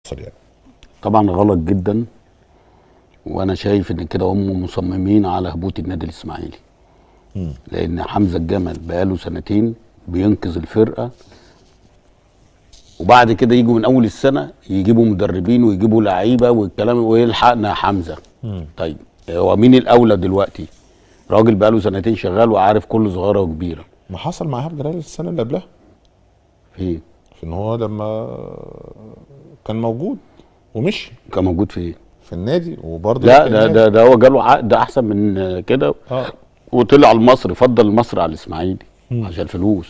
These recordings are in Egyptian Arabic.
يعني طبعا غلط جدا وانا شايف ان كده هم مصممين على هبوط النادي الاسماعيلي لان حمزه الجمل بقاله سنتين بينقذ الفرقه وبعد كده يجوا من اول السنه يجيبوا مدربين ويجيبوا لعيبه والكلام ويلحقنا يا حمزه طيب هو مين الاولى دلوقتي راجل بقاله سنتين شغال وعارف كل صغيره وكبيره ما حصل مع ايهاب جلال السنه اللي قبلها في في ان هو لما كان موجود ومشي كان موجود في ايه في النادي وبرضه لا كان ده نادي. ده ده هو جاله عقد احسن من كده اه وطلع المصري فضل المصري على الاسماعيلي عشان فلوس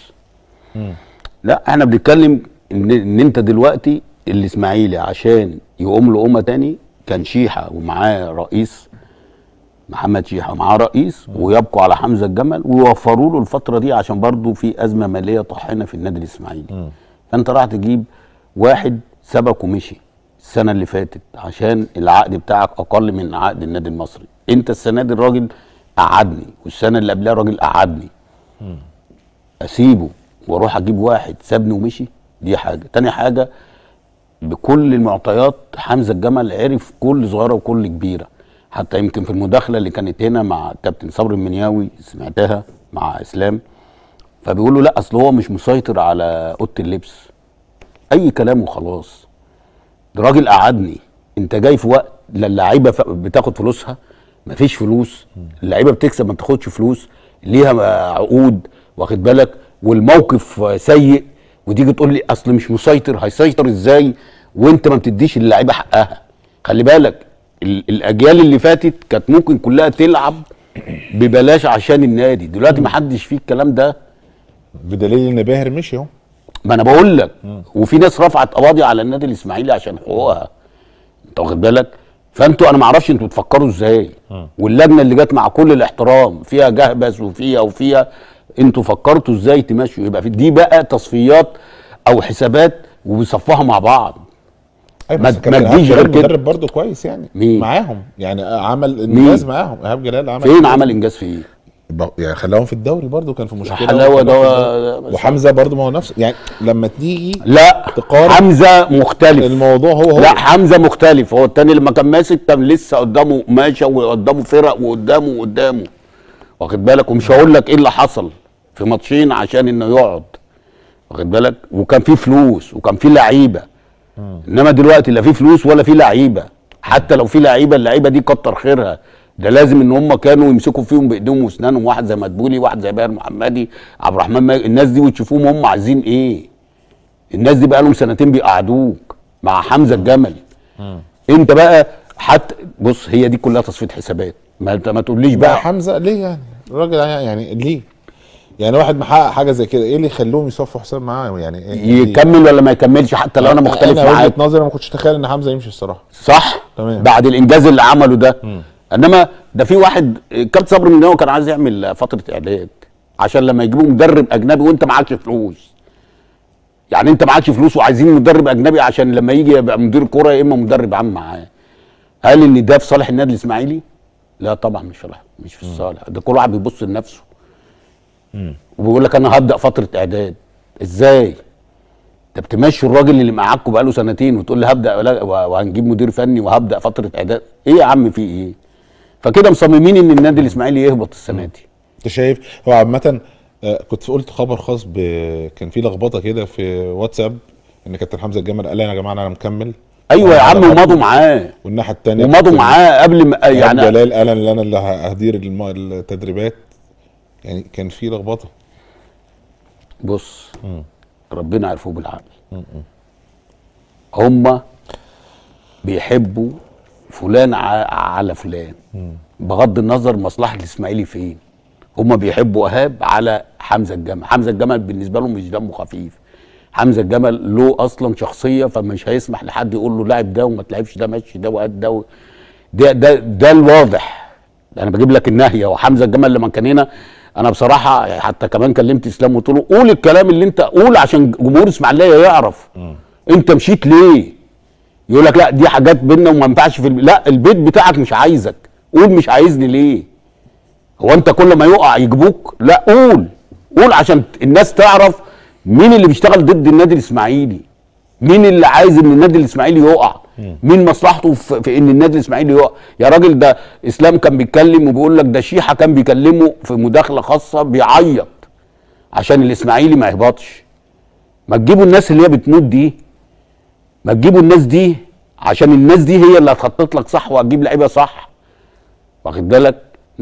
لا احنا بنتكلم ان ان انت دلوقتي الاسماعيلي عشان يقوم له قومه تاني كان شيحه ومعاه رئيس محمد شيحه ومعاه رئيس ويبقوا على حمزه الجمل ويوفروا له الفتره دي عشان برضه في ازمه ماليه طاحنه في النادي الاسماعيلي فانت راح تجيب واحد سبك ومشي السنه اللي فاتت عشان العقد بتاعك اقل من عقد النادي المصري انت السنه دي الراجل قعدني والسنه اللي قبلها الراجل قعدني اسيبه واروح اجيب واحد سابني ومشي دي حاجه تاني حاجه بكل المعطيات حمزه الجمل عرف كل صغيره وكل كبيره حتى يمكن في المداخله اللي كانت هنا مع كابتن صبري المنياوي سمعتها مع اسلام فبيقول له لا اصل هو مش مسيطر على اوضه اللبس اي كلام وخلاص ده راجل قعدني انت جاي في وقت لا اللعيبه ف- بتاخد فلوسها مفيش فلوس اللعيبه بتكسب ما تاخدش فلوس ليها عقود واخد بالك والموقف سيء وتيجي تقول لي اصل مش مسيطر هيسيطر ازاي وانت ما بتديش اللعيبه حقها خلي بالك ال- الاجيال اللي فاتت كانت ممكن كلها تلعب ببلاش عشان النادي دلوقتي ما حدش فيه الكلام ده بدليل ان باهر مشي اهو ما انا بقول لك وفي ناس رفعت قواضي على النادي الاسماعيلي عشان حقوقها انت واخد بالك فانتوا انا ما اعرفش انتوا بتفكروا ازاي واللجنه اللي جت مع كل الاحترام فيها جهبذ وفيها وفيها انتوا فكرتوا ازاي تمشوا يبقى في دي بقى تصفيات او حسابات وبيصفوها مع بعض اي ما- بس ما كابتن إيهاب تجيش غير جلال كده. مدرب برضه كويس يعني مين؟ معاهم يعني عمل انجاز معاهم ايهاب جلال عمل فين عمل انجاز في ايه؟ ب- يعني خلاهم في الدوري برضه كان في مشكله حلاوه وخلاهم في ده الدوري. وحمزه برضه ما هو نفس يعني لما تيجي لا تقارن حمزه مختلف الموضوع هو هو لا حمزه مختلف هو التاني لما كان ماسك كان لسه قدامه ماشى وقدامه فرق وقدامه وقدامه واخد بالك ومش هقول لك ايه اللي حصل في ماتشين عشان انه يقعد واخد بالك وكان في فلوس وكان في لعيبه انما دلوقتي لا في فلوس ولا في لعيبه حتى لو في لعيبه اللعيبه دي كتر خيرها ده لازم ان هم كانوا يمسكوا فيهم بايديهم واسنانهم واحد زي مدبولي واحد زي باهر محمدي عبد الرحمن ماجد الناس دي وتشوفوهم هم عايزين ايه الناس دي بقى لهم سنتين بيقعدوك مع حمزه الجمل انت بقى حتى بص هي دي كلها تصفيه حسابات ما انت ما تقوليش بقى بقى حمزه ليه يعني الراجل يعني ليه يعني واحد محقق حاجه زي كده ايه اللي يخلوهم يصفوا حساب معاه يعني إيه ليه؟ يكمل ولا ما يكملش حتى لو انا مختلف انا معاك وجهه نظري ما كنتش اتخيل ان حمزه يمشي الصراحه صح تمام. بعد الانجاز اللي عمله ده انما ده في واحد كابتن صبري من هو كان عايز يعمل فتره اعداد عشان لما يجيبوا مدرب اجنبي وانت معكش فلوس يعني انت معكش فلوس وعايزين مدرب اجنبي عشان لما يجي يبقى مدير كوره يا اما مدرب عام معاه هل ان ده في صالح النادي الاسماعيلي لا طبعا مش في صالح مش في الصالح ده كل واحد بيبص لنفسه وبيقول لك انا هبدا فتره اعداد ازاي انت بتمشي الراجل اللي معاكوا بقاله سنتين وتقول لي هبدا ولا- وهنجيب مدير فني وهبدا فتره اعداد ايه يا عم في ايه فكده مصممين ان النادي الاسماعيلي يهبط السنه دي انت شايف هو عامه آه، كنت قلت خبر خاص ب... كان في لخبطه كده في واتساب ان كابتن حمزه الجمل قال يا جماعه انا مكمل ايوه يا وأنا عم على ومضوا برضه. معاه والناحيه الثانيه ومضوا معاه قبل ما يعني يعني جلال قال ان انا اللي هدير الم... التدريبات يعني كان في لخبطه بص ربنا عرفوه بالعقل هما بيحبوا فلان ع- على فلان بغض النظر مصلحه الاسماعيلي فين هما بيحبوا ايهاب على حمزه الجمل حمزه الجمل بالنسبه لهم مش دمه خفيف حمزه الجمل له اصلا شخصيه فمش هيسمح لحد يقول له لاعب ده وما تلعبش ده ماشي ده وقت ده و- ده ده ده الواضح انا بجيب لك الناهيه وحمزه الجمل لما كان هنا انا بصراحه حتى كمان كلمت اسلام وقلت له قول الكلام اللي انت قول عشان جمهور اسماعيليه يعرف انت مشيت ليه يقول لك لا دي حاجات بينا وما ينفعش في الب... لا البيت بتاعك مش عايزك قول مش عايزني ليه هو انت كل ما يقع يجيبوك لا قول قول عشان الناس تعرف مين اللي بيشتغل ضد النادي الاسماعيلي مين اللي عايز ان النادي الاسماعيلي يقع مين مصلحته في, في ان النادي الاسماعيلي يقع يا راجل ده اسلام كان بيتكلم وبيقول لك ده شيحه كان بيكلمه في مداخله خاصه بيعيط عشان الاسماعيلي ما يهبطش ما تجيبوا الناس اللي هي بتموت دي ما تجيبوا الناس دي عشان الناس دي هي اللي هتخطط لك صح وهتجيب لعيبه صح واخد بالك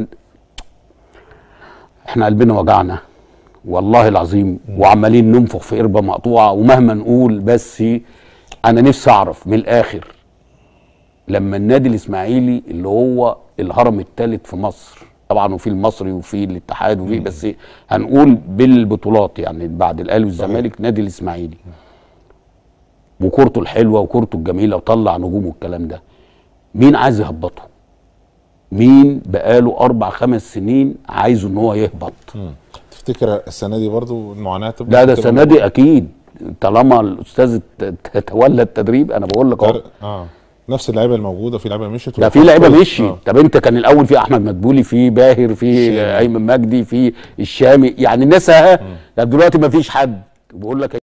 احنا قلبنا وجعنا والله العظيم وعمالين ننفخ في قربه مقطوعه ومهما نقول بس انا نفسي اعرف من الاخر لما النادي الاسماعيلي اللي هو الهرم الثالث في مصر طبعا وفي المصري وفي الاتحاد وفي بس هنقول بالبطولات يعني بعد الاهلي والزمالك نادي الاسماعيلي وكورته الحلوه وكورته الجميله وطلع نجوم والكلام ده مين عايز يهبطه مين بقاله اربع خمس سنين عايزه ان هو يهبط تفتكر السنه دي برضو المعاناه تبقى لا ده تبقى السنه دي اكيد طالما الاستاذ ت- تولى التدريب انا بقول لك اهو فرق- اه نفس اللعيبه الموجوده في لعيبه مشيت ده في لعيبه كويس. مشي آه. طب انت كان الاول في احمد مدبولي في باهر في الشامي. ايمن مجدي في الشامي يعني الناس اهي ده دلوقتي ما فيش حد بقول لك